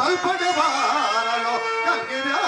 కల్పడి వారలో కలిగిరా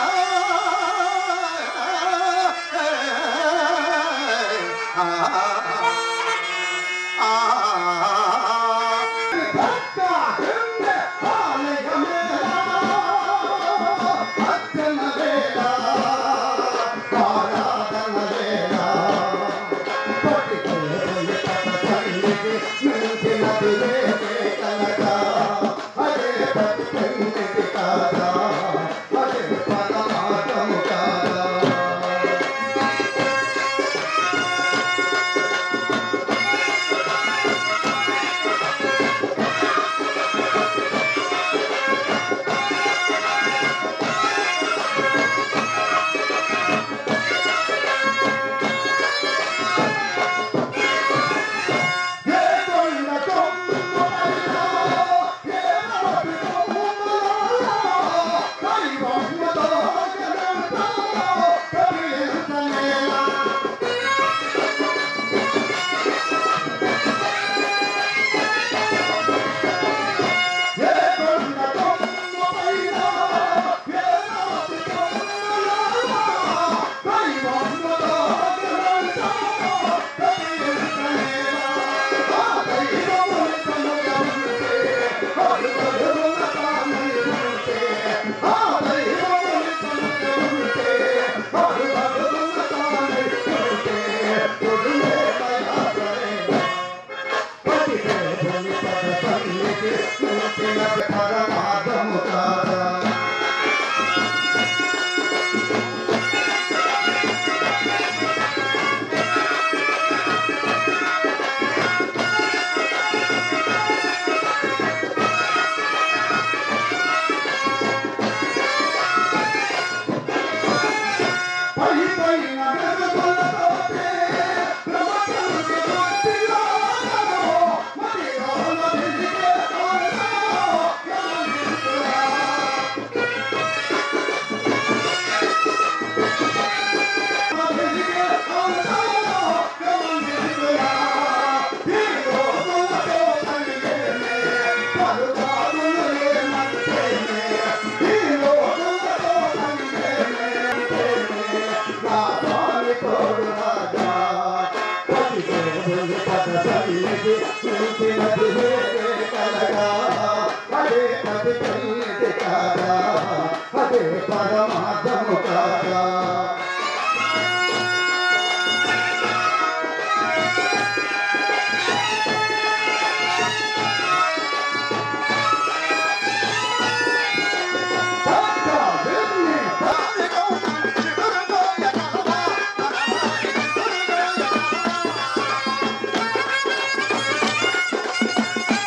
పరమాత్మ కాదా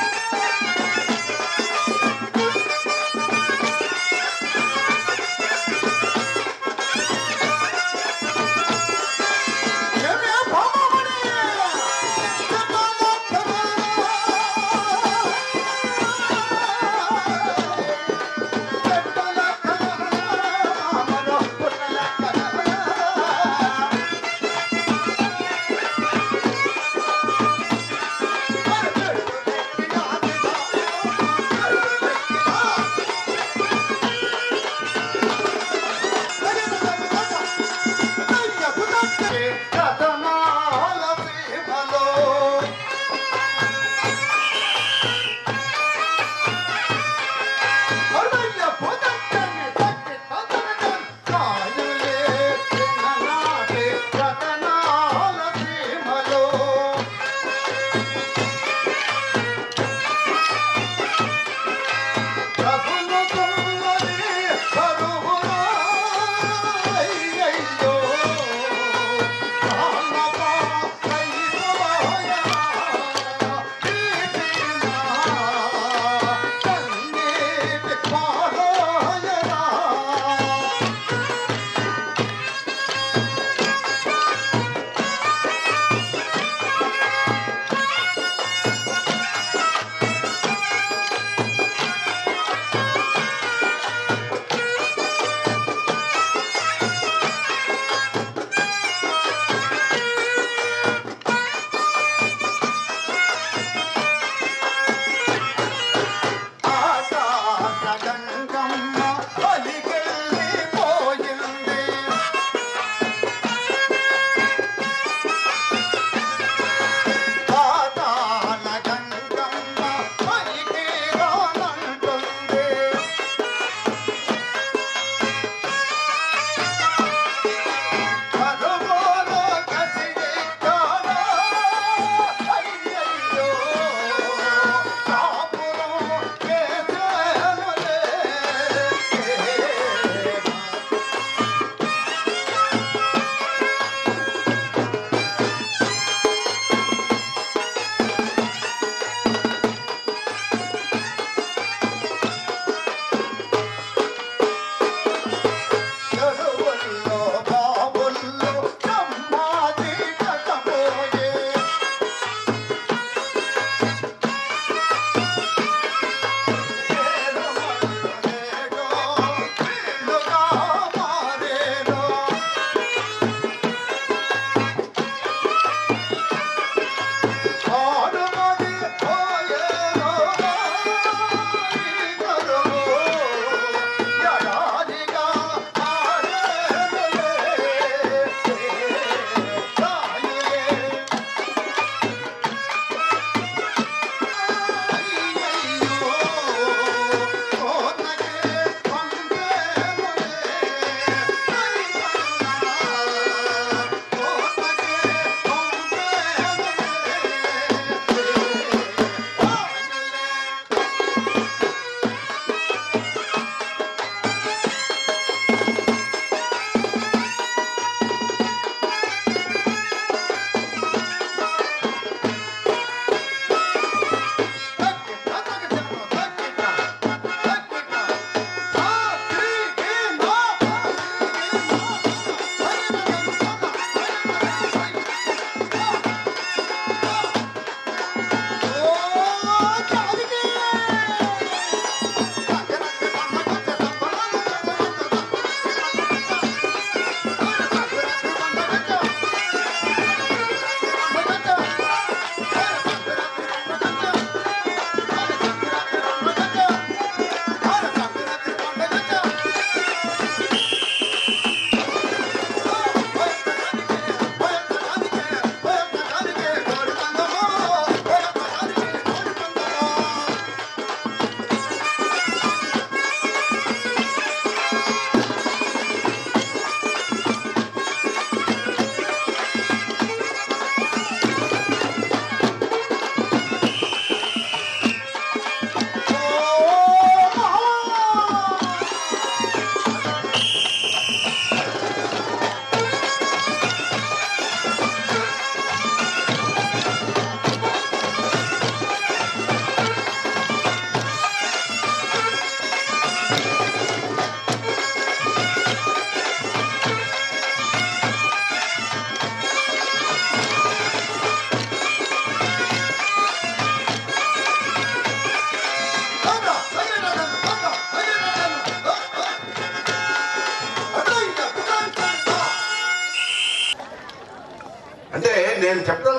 ఆ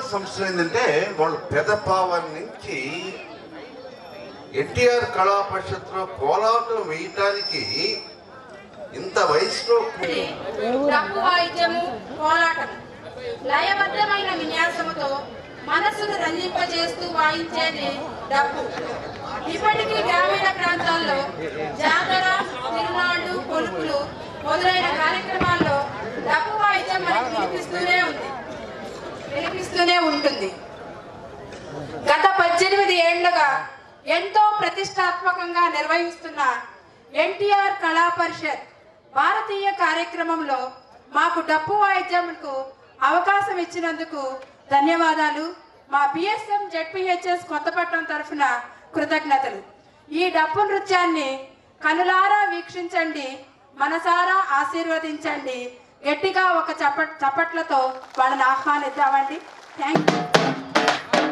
సంవత్సరం ఏంటంటే వాళ్ళు పెదపావన్ నుంచి ఎన్టీఆర్ కళా పరిషత్లో కోలాటం వేయటానికి ఇంత వయసులో డప్పు వాయిద్యము కోలాటం లయబద్ధమైన విన్యాసముతో మనస్సును రంజింపజేస్తూ వాయించేది డప్పు ఇప్పటికీ గ్రామీణ ప్రాంతాల్లో జాతర తిరునాళ్ళు కొలుపులు మొదలైన కార్యక్రమాల్లో డప్పు వాయిద్యం మనకు వినిపిస్తూనే ఉంది వినిపిస్తూనే ఉంటుంది గత పద్దెనిమిది ఏళ్లుగా ఎంతో ప్రతిష్టాత్మకంగా నిర్వహిస్తున్న ఎన్టీఆర్ కళా పరిషత్ భారతీయ కార్యక్రమంలో మాకు డప్పు వాయిద్యంకు అవకాశం ఇచ్చినందుకు ధన్యవాదాలు మా పిఎస్ఎం జెడ్పిహెచ్ఎస్ కొత్తపట్నం తరఫున కృతజ్ఞతలు ఈ డప్పు నృత్యాన్ని కనులారా వీక్షించండి మనసారా ఆశీర్వదించండి గట్టిగా ఒక చప్పట్ చప్పట్లతో వాళ్ళని ఆహ్వానిద్దామండి థ్యాంక్ యూ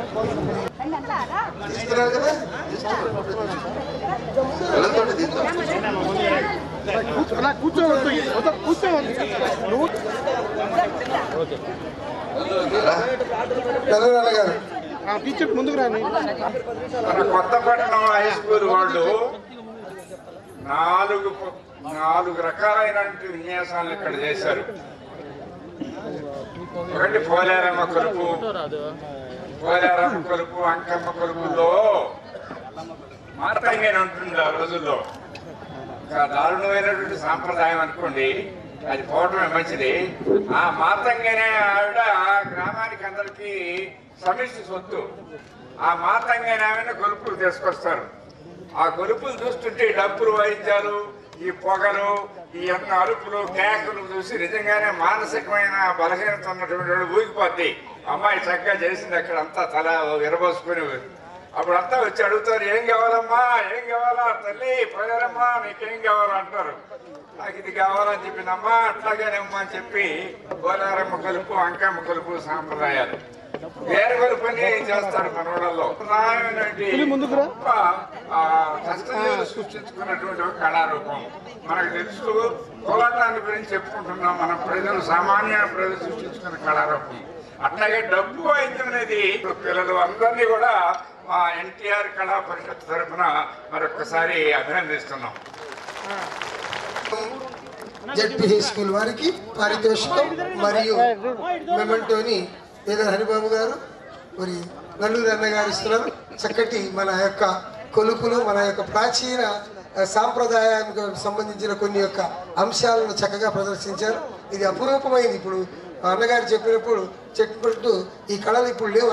తీసుకున్నారు కదా పిల్లలతోటి తీద్దాం కూర్చోవద్దు కూర్చోవద్దు నువ్వు చంద్రబాబు గారు ఆ టీచర్ ముందుకు రాని మన కొత్తపట్నం హై స్కూల్ వాళ్ళు నాలుగు ప- నాలుగు రకాలైనటువంటి విన్యాసాలను ఇక్కడ చేశారు ఒకటి పోలేరమ్మ కొలుపు పోలేరమ్మ కొలుపు అంకమ్మ కొలుపులో మాతంగానే ఉంటుంది ఆ రోజుల్లో ఇంకా దారుణమైనటువంటి సాంప్రదాయం అనుకోండి అది పోవటమే మంచిది ఆ మాతంగానే ఆవిడ గ్రామానికి అందరికీ సమిష్టి సొత్తు ఆ మాతంగానే ఆమెను గొలుపులు తీసుకొస్తారు ఆ గొలుపులు చూస్తుంటే ఈ డబ్బులు వాయిద్యాలు ఈ పొగలు ఈ అన్న అరుపులు కేకలు చూసి నిజంగానే మానసికమైన బలహీనత ఉన్నటువంటి వాడు ఊగిపోద్ది అమ్మాయి చక్కగా చేసింది అక్కడ అంతా తల విరబోసుకుని అప్పుడు అంతా వచ్చి అడుగుతారు ఏం కావాలమ్మా ఏం కావాలా తల్లి పోయారమ్మా నీకేం కావాలా అంటారు నాకు ఇది కావాలని చెప్పిందమ్మా అట్లాగేనమ్మా అని చెప్పి గోదారమ్మ కలుపు అంకమ్మ కలుపు సాంప్రదాయాలు వేరు కలుపుని చేస్తారు మన ఊళ్ళలో ముందుకు రా. గొప్ప, ఆ, కష్టజీవులు సృష్టించుకున్నటువంటి ఒక కళారూపం మనకు తెలుసు కోలాటాన్ని గురించి చెప్పుకుంటున్నాం మన ప్రజలు సామాన్య ప్రజలు సృష్టించుకున్న కళారూపం అట్లాగే డబ్బు వాయిద్యం అనేది పిల్లలు అందరినీ కూడా మా ఎన్టీఆర్ కళా పరిషత్ తరఫున మరొకసారి అభినందిస్తున్నాం జడ్పీ స్కూల్ వారికి పారితోషికం మరియు మెమెంటోని ఏదో హరిబాబు గారు మరి నల్లూరు అన్న గారు ఇస్తున్నారు చక్కటి మన యొక్క కొలుపులు మన యొక్క ప్రాచీన ఆ, సాంప్రదాయానికి సంబంధించిన కొన్ని యొక్క అంశాలను చక్కగా ప్రదర్శించారు ఇది అపురూపమైంది ఇప్పుడు ఆ అన్నగారు చెప్పినప్పుడు చెప్పినట్టు ఈ కళలు ఇప్పుడు లేవు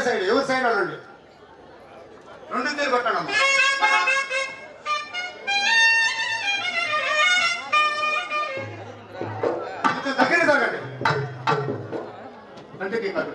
సైడ్ ఎవరి సైడ్ అనండి రెండు తీరు కొట్టండి అమ్మా కొంచెం దగ్గర జరగండి అంటే కాదు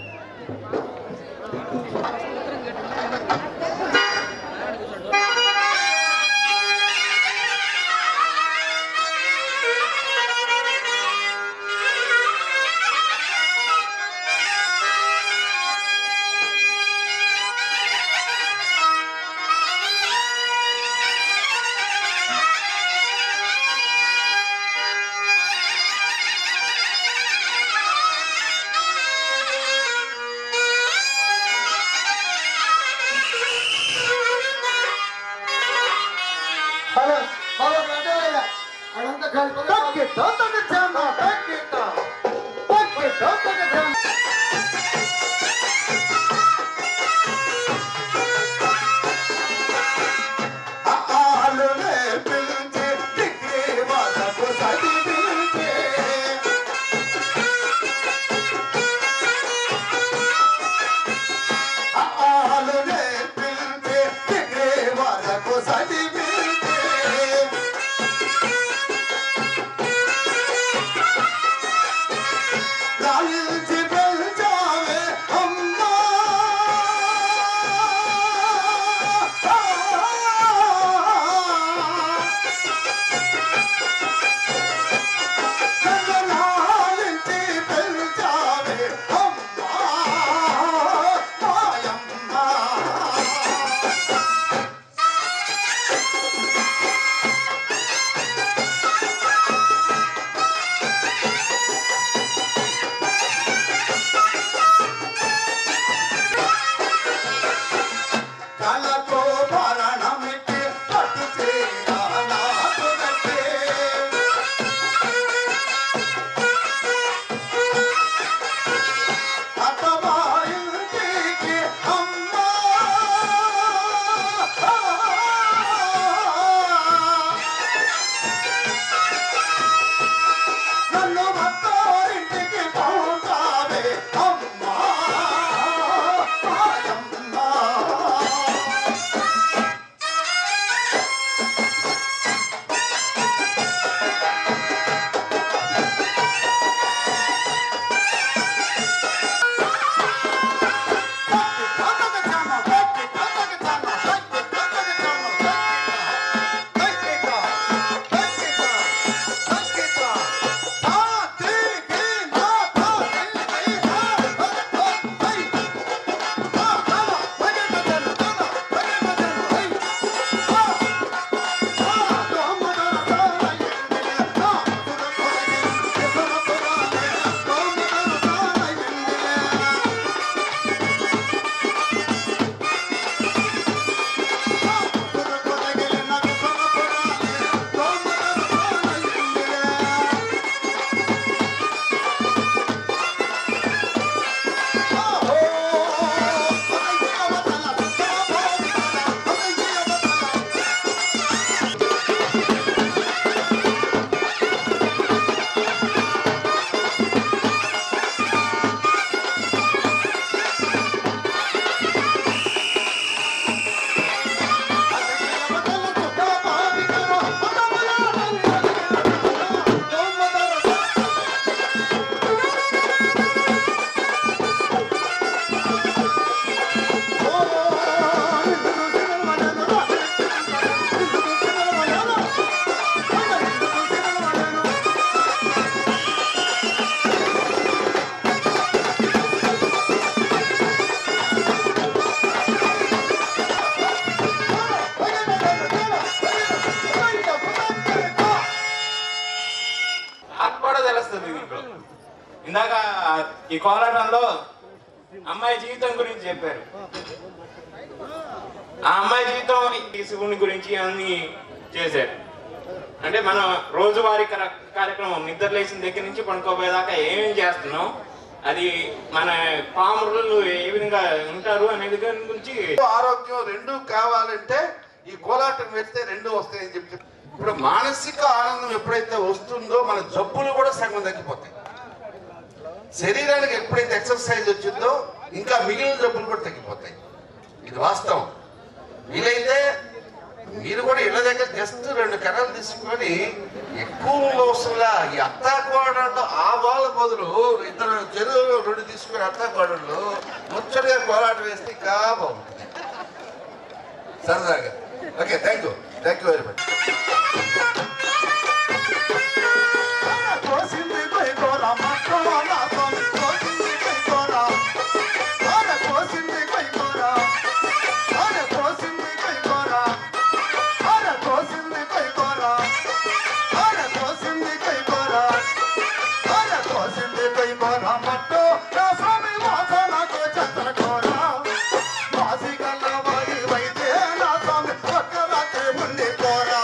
హలో హలో గంటలయ్య అడంతా కలిపి కలతో భరణమిటి పట్టు చేయాలే అత్తమాయింటికి అమ్మా నన్ను భక్తారింటికి పంపావే అమ్మా మాయమ్మా నాకు కూడా తెలుస్తుంది దీంట్లో ఇందాక ఈ కోలాటంలో అమ్మాయి జీవితం గురించి చెప్పారు ఆ అమ్మాయి జీవితం ఈ శివుని గురించి అన్ని చేశారు అంటే మనం రోజువారీ కర- కార్యక్రమం నిద్ర లేచిన దగ్గర నుంచి పడుకోపోయేదాకా ఏమేం చేస్తున్నాం అది మన పాములు ఏ విధంగా ఉంటారు అనేది దాని గురించి ఆరోగ్యం రెండు కావాలంటే ఈ కోలాటం వేస్తే రెండు వస్తాయని చెప్పి ఇప్పుడు మానసిక ఆనందం ఎప్పుడైతే వస్తుందో మన జబ్బులు కూడా సగం తగ్గిపోతాయి శరీరానికి ఎప్పుడైతే ఎక్సర్సైజ్ వచ్చిందో ఇంకా మిగిలిన జబ్బులు కూడా తగ్గిపోతాయి ఇది వాస్తవం వీలైతే మీరు కూడా ఇళ్ళ దగ్గర జస్ట్ రెండు కర్రలు తీసుకొని ఎక్కువ అవసరంలా ఈ అత్తాకోడళ్ళు ఆ వాళ్ళ బదులు ఇద్దరు చెరువులు రెండు తీసుకుని అత్తాకోడళ్ళు ముచ్చటగా పోరాటం వేస్తే ఇంకా బాగుంటుంది సరదాగా okay thank you thank you very much కోసింది కొయ్యకూర మక్కవాల స్వామి కోసింది కొయ్యకూర అరే కోసింది కొయ్యకూర అరే కోసింది కొయ్యకూర అరే కోసింది కొయ్యకూర అరే కోసింది కొయ్యకూర అరే కోసింది కొయ్యకూర మట్టు నా స్వామి వాసనకు చంద్రకూర వాసి గల్ల వారి వైద్య నా స్వామి ఒక్క రాత్రి ముందు కోరా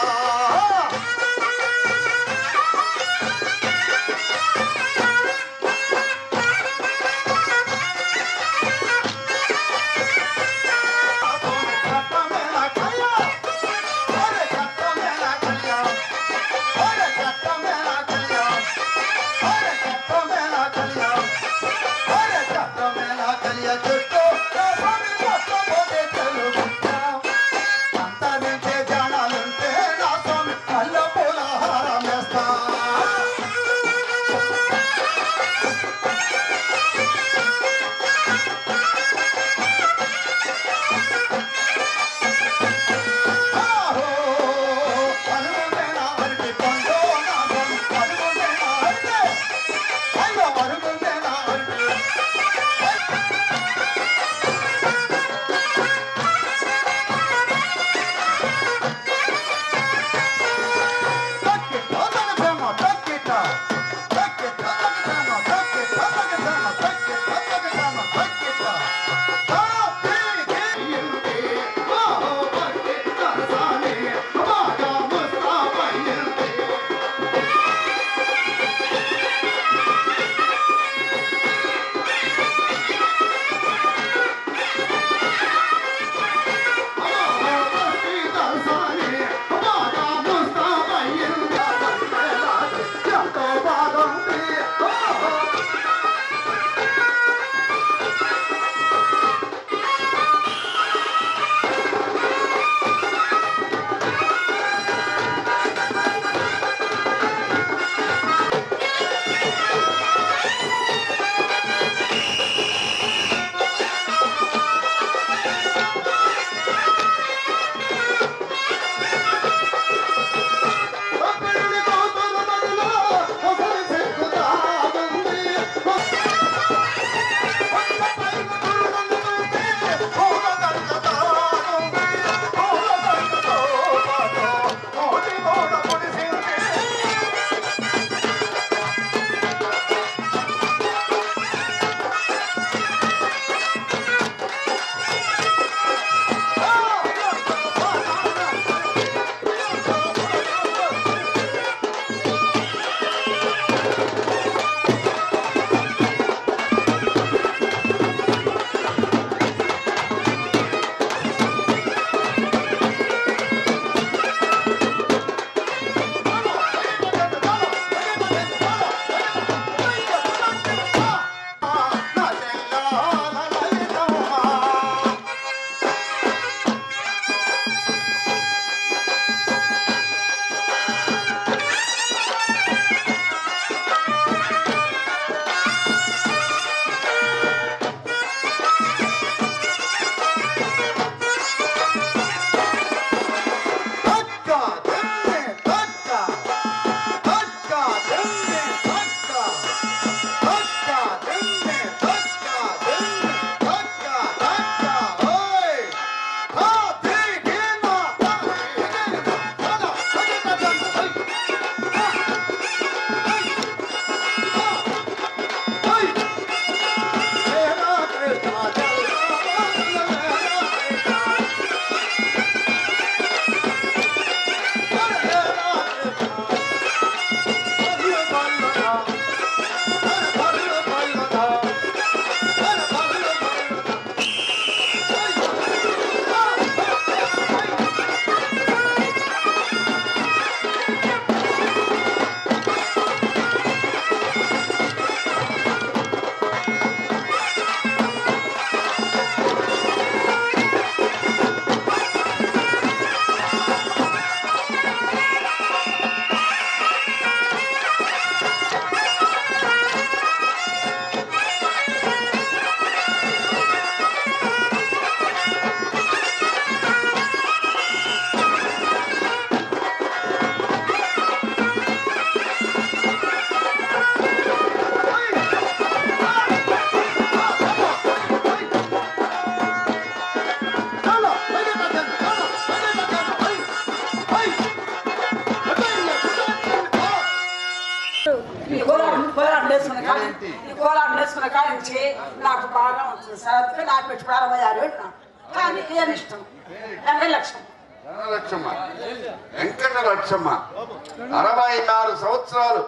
కోలాటం వేసుకున్న కాడి నుంచి నాకు బాగా ఉంటుంది సార్ అందుకే నాకు పెట్టి అరవై ఆరు ఏళ్ళు నాకు. కానీ ఏమి ఇష్టం ఎనభై లక్షలు లక్షమ్మ వెంకట లక్షమ్మ అరవై ఆరు సంవత్సరాలు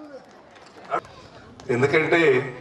ఎందుకంటే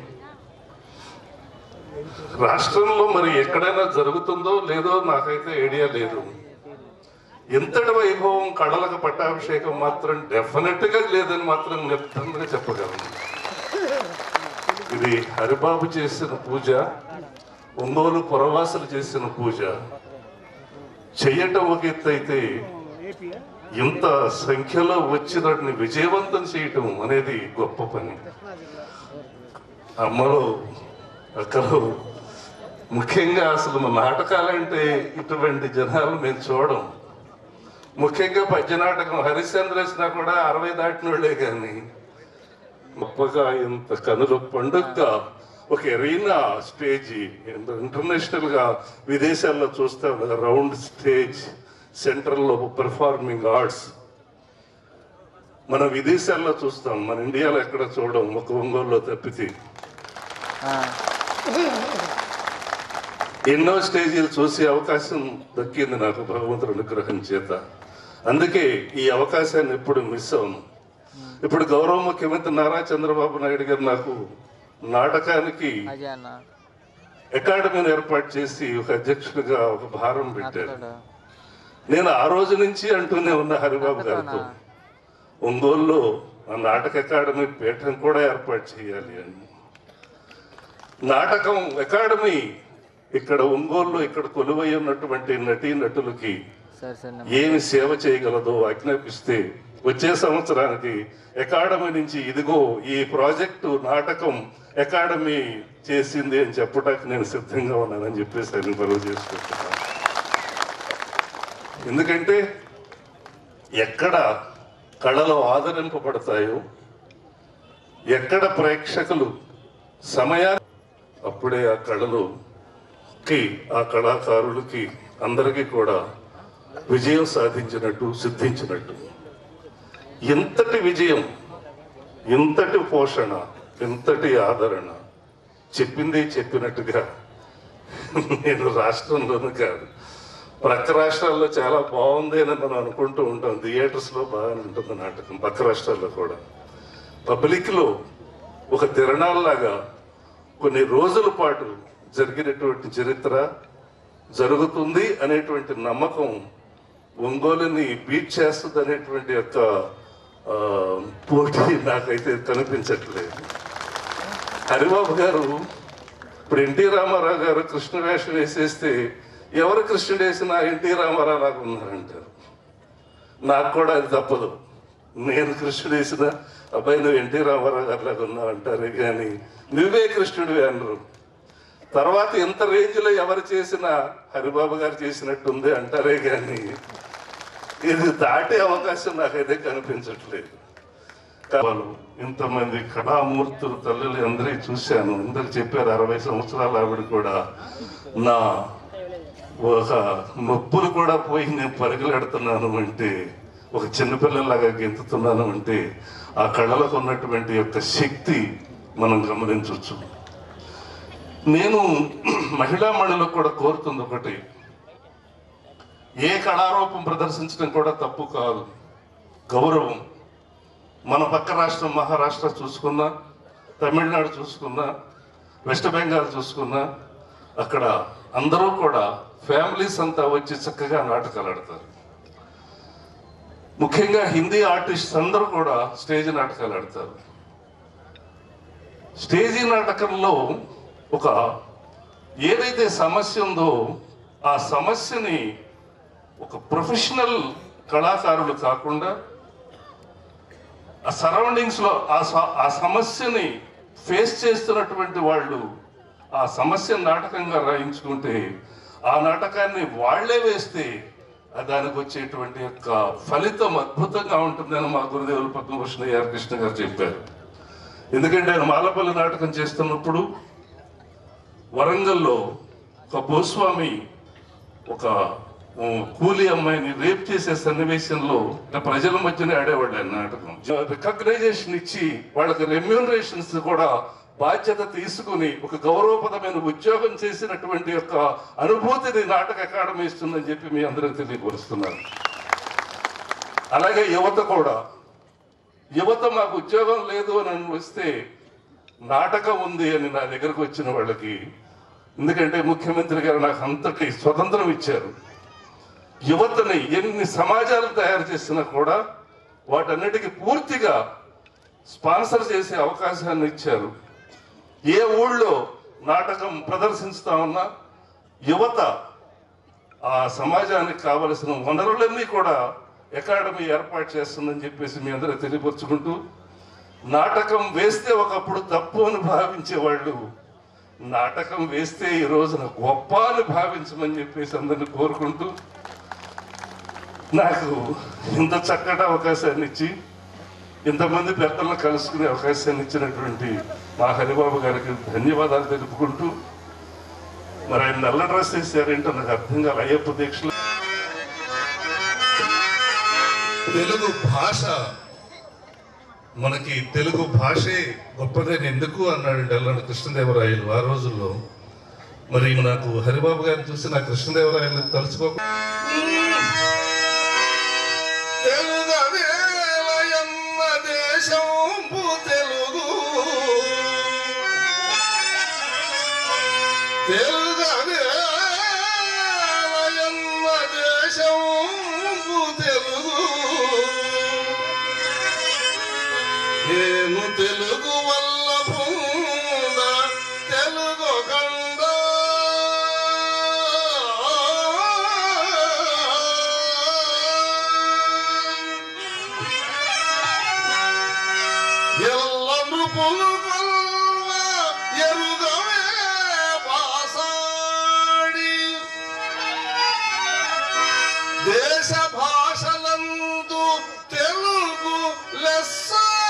రాష్ట్రంలో మరి ఎక్కడైనా జరుగుతుందో లేదో నాకైతే ఐడియా లేదు ఎంతటి వైభవం కళలకు పట్టాభిషేకం మాత్రం డెఫినెట్ గా లేదని మాత్రం నిర్ధారణగా చెప్పగలను ఇది హరిబాబు చేసిన పూజ ఒంగోలు పురవాసులు చేసిన పూజ చెయ్యటం ఒక ఎత్తు అయితే ఇంత సంఖ్యలో వచ్చినని విజయవంతం చేయటం అనేది గొప్ప పని అమ్మలో అక్కలు ముఖ్యంగా అసలు మా నాటకాలంటే ఇటువంటి జనాలు మేము చూడం ముఖ్యంగా పద్య నాటకం హరిశ్చంద్ర వేసినా కూడా అరవై దాటినోళ్లే కానీ గొప్పగా ఇంత కనుల పండుగగా ఒక ఎరీనా స్టేజ్ ఇంటర్నేషనల్ గా విదేశాల్లో చూస్తాం కదా రౌండ్ స్టేజ్ సెంటర్ లో పెర్ఫార్మింగ్ ఆర్ట్స్ మనం విదేశాల్లో చూస్తాం మన ఇండియాలో ఎక్కడ చూడం ఒక ఒంగోలులో తప్పితే ఎన్నో స్టేజీలు చూసే అవకాశం దక్కింది నాకు భగవంతుడి అనుగ్రహం చేత అందుకే ఈ అవకాశాన్ని ఎప్పుడు మిస్ అవును ఇప్పుడు గౌరవ ముఖ్యమంత్రి నారా చంద్రబాబు నాయుడు గారు నాకు నాటకానికి అకాడమీని ఏర్పాటు చేసి ఒక అధ్యక్షుడిగా ఒక భారం పెట్టారు నేను ఆ రోజు నుంచి అంటూనే ఉన్న హరిబాబు గారితో ఒంగోలులో ఆ నాటక అకాడమీ పీఠం కూడా ఏర్పాటు చేయాలి అని నాటకం అకాడమీ ఇక్కడ ఒంగోలులో ఇక్కడ కొలువై ఉన్నటువంటి నటీ నటులకి ఏమి సేవ చేయగలదో ఆజ్ఞాపిస్తే వచ్చే సంవత్సరానికి అకాడమీ నుంచి ఇదిగో ఈ ప్రాజెక్టు నాటకం అకాడమీ చేసింది అని చెప్పడానికి నేను సిద్ధంగా ఉన్నానని చెప్పేసి ఆయన బరువు చేసుకుంటున్నాను ఎందుకంటే ఎక్కడ కళలు ఆదరింపబడతాయో ఎక్కడ ప్రేక్షకులు సమయాన్ని అప్పుడే ఆ కళలుకి ఆ కళాకారులకి అందరికీ కూడా విజయం సాధించినట్టు సిద్ధించినట్టు ఎంతటి విజయం ఎంతటి పోషణ ఎంతటి ఆదరణ చెప్పింది చెప్పినట్టుగా నేను రాష్ట్రంలోనూ కాదు ప్రక్క రాష్ట్రాల్లో చాలా బాగుంది అని మనం అనుకుంటూ ఉంటాం థియేటర్స్ లో బాగానే ఉంటుంది నాటకం పక్క రాష్ట్రాల్లో కూడా పబ్లిక్ లో ఒక తిరణాల్లాగా కొన్ని రోజుల పాటు జరిగినటువంటి చరిత్ర జరుగుతుంది అనేటువంటి నమ్మకం ఒంగోలుని బీట్ చేస్తుంది అనేటువంటి యొక్క ఆ, పోటీ నాకైతే కనిపించట్లేదు హరిబాబు గారు ఇప్పుడు ఎన్టీ రామారావు గారు కృష్ణ వేషం వేసేస్తే ఎవరు కృష్ణుడు వేసినా ఎన్టీ రామారావు లాగా ఉన్నారంటారు నాకు కూడా అది తప్పదు నేను కృష్ణుడు వేసిన అబ్బాయి నువ్వు ఎన్టీ రామారావు గారు లాగా ఉన్నావు అంటారు కానీ నువ్వే కృష్ణుడివి అన్నారు తర్వాత ఎంత రేంజ్ లో ఎవరు చేసినా హరిబాబు గారు చేసినట్టుంది అంటారే కానీ ఇది దాటే అవకాశం నాకైతే కనిపించట్లేదు వాళ్ళు ఇంతమంది కళామూర్తులు తల్లులు అందరికీ చూశాను ఇందరు చెప్పారు అరవై సంవత్సరాల ఆవిడ కూడా నా ఒక నొప్పులు కూడా పోయి నేను పరుగులెడుతున్నాను అంటే ఒక చిన్నపిల్లలాగా గెంతుతున్నాను అంటే ఆ కళలకు ఉన్నటువంటి యొక్క శక్తి మనం గమనించవచ్చు నేను మహిళా మణులకు కూడా కోరుతుంది ఒకటి ఏ కళారూపం ప్రదర్శించడం కూడా తప్పు కాదు గౌరవం మన పక్క రాష్ట్రం మహారాష్ట్ర చూసుకున్నా తమిళనాడు చూసుకున్నా వెస్ట్ బెంగాల్ చూసుకున్నా అక్కడ అందరూ కూడా ఫ్యామిలీస్ అంతా వచ్చి చక్కగా నాటకాలు ఆడతారు ముఖ్యంగా హిందీ ఆర్టిస్ట్ అందరూ కూడా స్టేజ్ నాటకాలు ఆడతారు స్టేజీ నాటకంలో ఒక ఏదైతే సమస్య ఉందో ఆ సమస్యని ఒక ప్రొఫెషనల్ కళాకారులు కాకుండా ఆ సరౌండింగ్స్ లో ఆ స- ఆ సమస్యని ఫేస్ చేస్తున్నటువంటి వాళ్ళు ఆ సమస్య నాటకంగా రాయించుకుంటే ఆ నాటకాన్ని వాళ్లే వేస్తే ఆ దానికి వచ్చేటువంటి యొక్క ఫలితం అద్భుతంగా ఉంటుందని మా గురుదేవులు పద్మభూషణ ఆర్ కృష్ణ గారు చెప్పారు ఎందుకంటే ఆయన మాలపల్లి నాటకం చేస్తున్నప్పుడు వరంగల్లో ఒక భూస్వామి ఒక ఉమ్, కూలి అమ్మాయిని రేప్ చేసే సన్నివేశంలో అంటే ప్రజల మధ్యనే ఆడేవాళ్ళు ఆయన నాటకం రికగ్నైజేషన్ ఇచ్చి వాళ్ళకి రెమ్యూనరేషన్స్ కూడా బాధ్యత తీసుకుని ఒక గౌరవపదమైన ఉద్యోగం చేసినటువంటి యొక్క అనుభూతిని నాటక అకాడమీ ఇస్తుందని చెప్పి మీ అందరికి తెలియపరుస్తున్నాను అలాగే యువత కూడా యువత మాకు ఉద్యోగం లేదు అని వస్తే నాటకం ఉంది అని నా దగ్గరకు వచ్చిన వాళ్ళకి ఎందుకంటే ముఖ్యమంత్రి గారు నాకు అంతటి స్వతంత్రం ఇచ్చారు యువతని ఎన్ని సమాజాలు తయారు చేసినా కూడా వాటన్నిటికీ పూర్తిగా స్పాన్సర్ చేసే అవకాశాన్ని ఇచ్చారు ఏ ఊళ్ళో నాటకం ప్రదర్శిస్తా ఉన్నా యువత ఆ సమాజానికి కావలసిన వనరులన్నీ కూడా అకాడమీ ఏర్పాటు చేస్తుందని చెప్పేసి మీ అందరూ తెలియపరుచుకుంటూ నాటకం వేస్తే ఒకప్పుడు తప్పు అని భావించే వాళ్ళు నాటకం వేస్తే ఈ రోజున గొప్ప అని భావించమని చెప్పేసి అందరిని కోరుకుంటూ నాకు ఇంత చక్కటి అవకాశాన్ని ఇచ్చి ఇంతమంది పెద్దలను కలుసుకునే అవకాశాన్ని ఇచ్చినటువంటి మా హరిబాబు గారికి ధన్యవాదాలు తెలుపుకుంటూ మరి ఆయన నల్ల డ్రెస్ వేసారేంటో నాకు అర్థం కాదు అయ్యప్ప దీక్షలు తెలుగు భాష మనకి తెలుగు భాషే గొప్పదని ఎందుకు అన్నాడు అల్లాడు కృష్ణదేవరాయలు ఆ రోజుల్లో మరి నాకు హరిబాబు గారిని చూసి నా కృష్ణదేవరాయలు తలుచుకో తెలుగవేలయన్న దేశంబు తెలుగు తెలుగవేలయన్న దేశంబు తెలుగు నేను తెలుగు వల్ల పూంద తెలుగు కండ ఎల్ల నృపులు కొల్ల ఎరుగవే బాసాడి దేశ భాషలందు తెలుగు లెస్స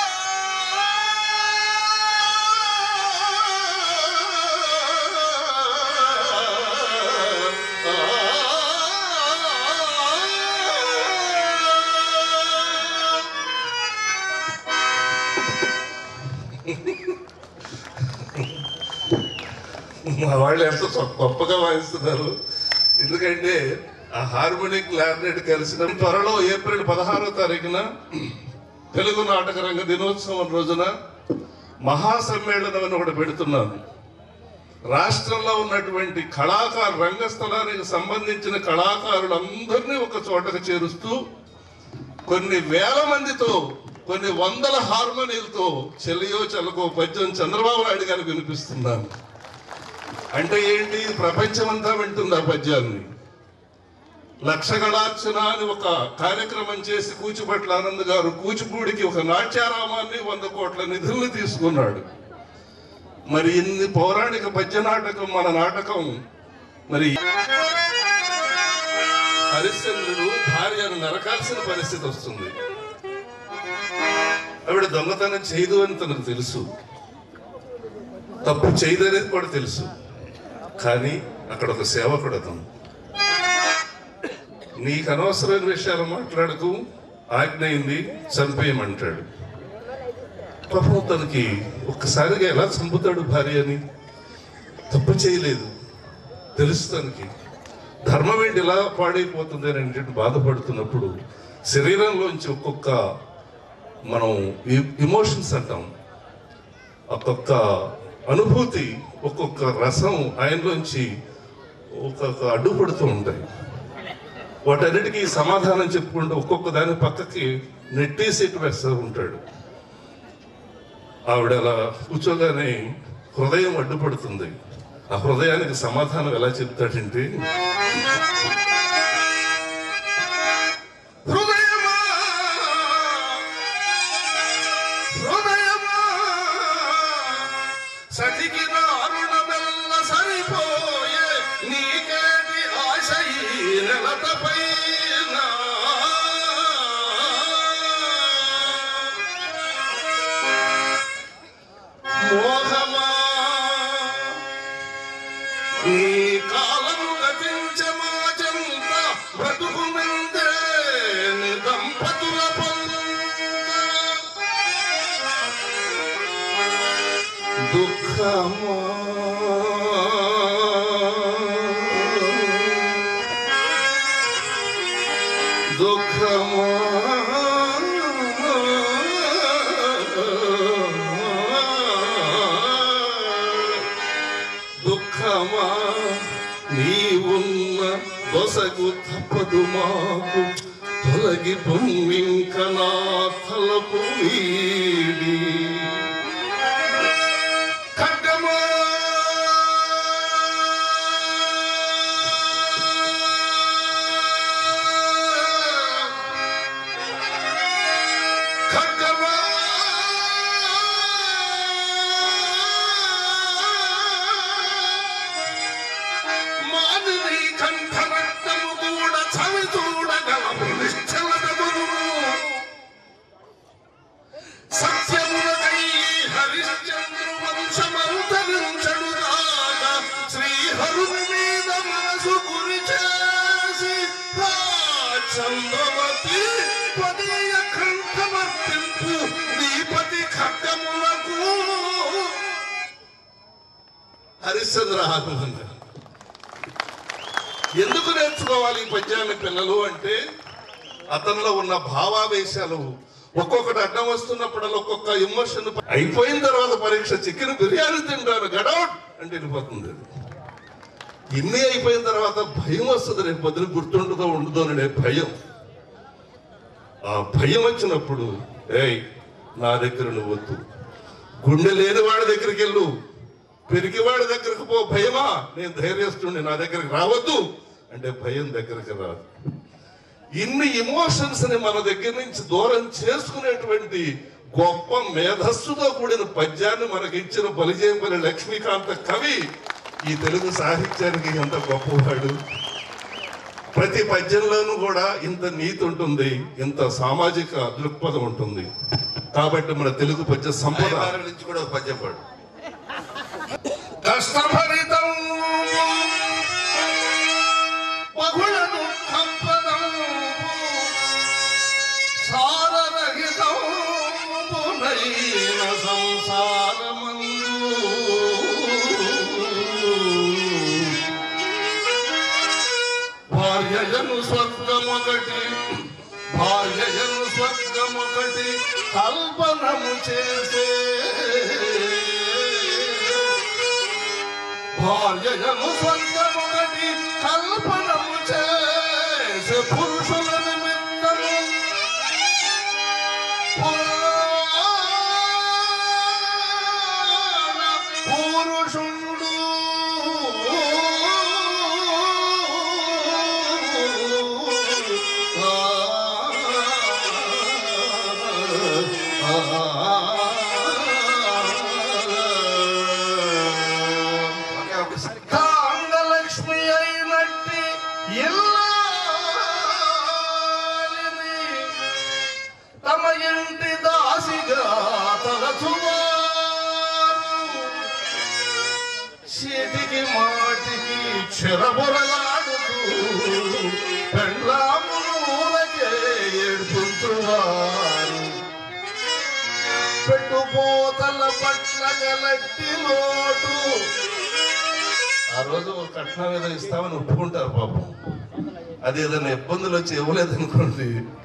మా వాళ్ళు ఎంత గొప్పగా వాయిస్తున్నారు ఎందుకంటే ఆ హార్మోనియం క్లారినెట్ కలిసిన త్వరలో ఏప్రిల్ పదహారో తారీఖున తెలుగు నాటక రంగ దినోత్సవం రోజున మహాసమ్మేళనం అని ఒకటి పెడుతున్నాను రాష్ట్రంలో ఉన్నటువంటి కళాకారు రంగస్థలానికి సంబంధించిన కళాకారులందరినీ ఒక చోటకు చేరుస్తూ కొన్ని వేల మందితో కొన్ని వందల హార్మోనియలతో చెలియో చలకో పద్యం చంద్రబాబు నాయుడు గారికి వినిపిస్తున్నాను అంటే ఏంటి ప్రపంచమంతా వింటుంది ఆ పద్యాన్ని లక్షగళార్చన అని ఒక కార్యక్రమం చేసి కూచిపట్ల ఆనంద్ గారు కూచిపూడికి ఒక నాట్యారామాన్ని వంద కోట్ల నిధుల్ని తీసుకున్నాడు మరి ఇన్ని పౌరాణిక పద్య నాటకం మన నాటకం మరి హరిశ్చంద్రుడు భార్యను నరకాల్సిన పరిస్థితి వస్తుంది ఆవిడ దొంగతనం చేయదు అని తనకు తెలుసు తప్పు చేయదు అనేది కూడా తెలుసు కానీ అక్కడ ఒక సేవకుడు అతను నీకు అనవసరమైన విషయాలు మాట్లాడుతూ ఆజ్ఞ అయింది చంపేయమంటాడు పాపం తనకి ఒక్కసారిగా ఎలా చంపుతాడు భార్యని తప్పు చేయలేదు తెలుసు తనకి ధర్మం ఏంటి ఎలా పాడైపోతుంది అని అంటే బాధపడుతున్నప్పుడు శరీరంలోంచి ఒక్కొక్క మనం ఇమోషన్స్ అంటాం ఒక్కొక్క అనుభూతి ఒక్కొక్క రసం ఆయనలోంచి ఒక్కొక్క అడ్డుపడుతూ ఉంటాయి వాటన్నిటికీ సమాధానం చెప్పుకుంటూ ఒక్కొక్క దాని పక్కకి నెట్టేసి వేస్తూ ఉంటాడు ఆవిడ అలా కూర్చోగానే హృదయం అడ్డుపడుతుంది ఆ హృదయానికి సమాధానం ఎలా చెప్తాడంటే హృదయమా హృదయమా సతికి నారుణమెల్ల సరిపోయే నీకేటి ఆశ ఈ నెలతపైన మోహమా నీ కాలం గతించమా చెంత బ్రతుకు మెందే నీ దంపతుల పొంద దుఃఖ దుఃఖమా దుఃఖమా దుఃఖమా నీవున్న దొసగు తప్పదు మాకు తొలగి పొమ్మింక నా తలపు వీడి ఖడ్గమా ఖడ్గమా మానవి కంఠరక్తము కూడా చవి చూడగలము నిశ్చలదమును సత్యమునకై హరిశ్చంద్రు వంశమంతరించడుగాక శ్రీహరుని మీద మనసు గురి చేసి ఆ చంద్రమతి పదీయ కంఠమర్పింపు నీపతి ఖడ్గములకు హరిశ్చంద్ర ఆగమన్నారు ఎందుకు నేర్చుకోవాలి ఈ పద్యాన్ని పిల్లలు అంటే అతనిలో ఉన్న భావావేశాలు ఒక్కొక్కటి అడ్డం వస్తున్నప్పుడు ఒక్కొక్క ఎమోషన్ అయిపోయిన తర్వాత పరీక్ష చికెన్ బిర్యానీ తింటారు గడౌట్ అంటే వెళ్ళిపోతుంది ఇన్ని అయిపోయిన తర్వాత భయం వస్తుంది రేపు పొద్దున గుర్తుంటుందో ఉండదో అనే భయం ఆ భయం వచ్చినప్పుడు ఏయ్ నా దగ్గర నువ్వు వద్దు గుండె లేని వాడి దగ్గరికి వెళ్ళు పెరిగివాడి దగ్గరకు పో భయమా నేను ధైర్యస్తుండే నా దగ్గరికి రావద్దు అంటే భయం దగ్గరికి రాదు ఇన్ని ఎమోషన్స్ ని మన దగ్గర నుంచి దూరం చేసుకునేటువంటి గొప్ప మేధస్సుతో కూడిన పద్యాన్ని మనకి ఇచ్చిన బలిజేంపల్లి లక్ష్మీకాంత కవి ఈ తెలుగు సాహిత్యానికి ఎంత గొప్పవాడు ప్రతి పద్యంలోనూ కూడా ఇంత నీతి ఉంటుంది ఇంత సామాజిక దృక్పథం ఉంటుంది కాబట్టి మన తెలుగు పద్య సంపద రాయబారం నుంచి కూడా ఒక పద్యం పాడు కష్టభరితం బహుళ దుఃఖప్రదం సారరహితం పునైన సంసారమందు భార్యజను స్వర్గమొకటి భార్యజను స్వర్గమొకటి కల్పనము చేసే భార్యజను స్వర్గమొకటి కల్పనము చేసే పురుషుల నిమిత్తము పురాణ పురుషుడు ఒకే ఒకసారి కాంగలక్ష్మి అయినట్టి ఇల్లాలిని తమ ఇంటి దాసిగా తలచువారు చీటికి మాటికి చెరబొరలాడుతూ పెండ్లామును ఊరకే ఏడుతుంటువారు పెట్టుపోతల పట్ల గలట్టి లోటు ఆ రోజు కట్నం ఏదో ఇస్తామని ఒప్పుకుంటారు పాపం అది ఏదైనా ఇబ్బందులు వచ్చి ఇవ్వలేదనుకోండి